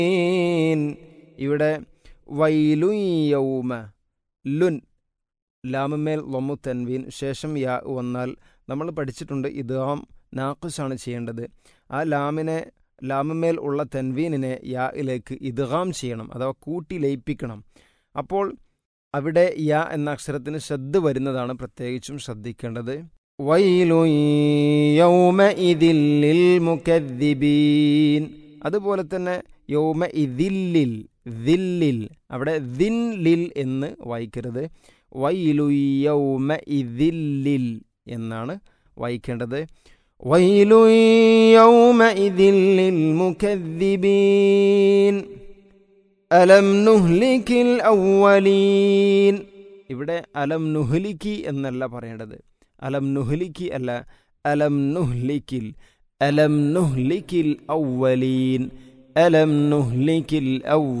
ഇവിടെ വൈലു യൗമ ലുൻ ലാമമേൽ ലൊമു തൻവീൻ ശേഷം യാ വന്നാൽ നമ്മൾ പഠിച്ചിട്ടുണ്ട് ഇദ്ഗാം നാഖുസാണ് ചെയ്യേണ്ടത് ആ ലാമിനെ ലാമമേൽ ഉള്ള തൻവീനിനെ യായിലേക്ക് ഇദ്ഗാം ചെയ്യണം അഥവാ കൂട്ടി ലയിപ്പിക്കണം അപ്പോൾ അവിടെ യ എന്ന അക്ഷരത്തിന് ശ്രദ്ധ വരുന്നതാണ് പ്രത്യേകിച്ചും ശ്രദ്ധിക്കേണ്ടത് വൈലു യൗമ ഇതില്ലിൽ മുക്കദ്ദിബീൻ അതുപോലെ തന്നെ യൗമ ഇതില്ലിൽ ദില്ലിൽ അവിടെ ദിൻ ലിൽ എന്ന് വായിക്കരുത് വൈലു യൗമ ഇതില്ലിൽ എന്നാണ് വായിക്കേണ്ടത് വൈലു യൗമ ഇതില്ലിൽ മുക്കദ്ദിബീൻ അലം നുഹ്ലിക്കിൽ ഔവലീൻ ഇവിടെ അലം നുഹ്ലിക്കി എന്നല്ല പറയേണ്ടത് അലം നുഹ്ലിക്കി അല്ല അലം നുഹ്ലിക്കിൽ അലം നുഹ്ലിക്കിൽ ഔവലീൻ അലം നുഹ്ലിക്കിൽ ഔ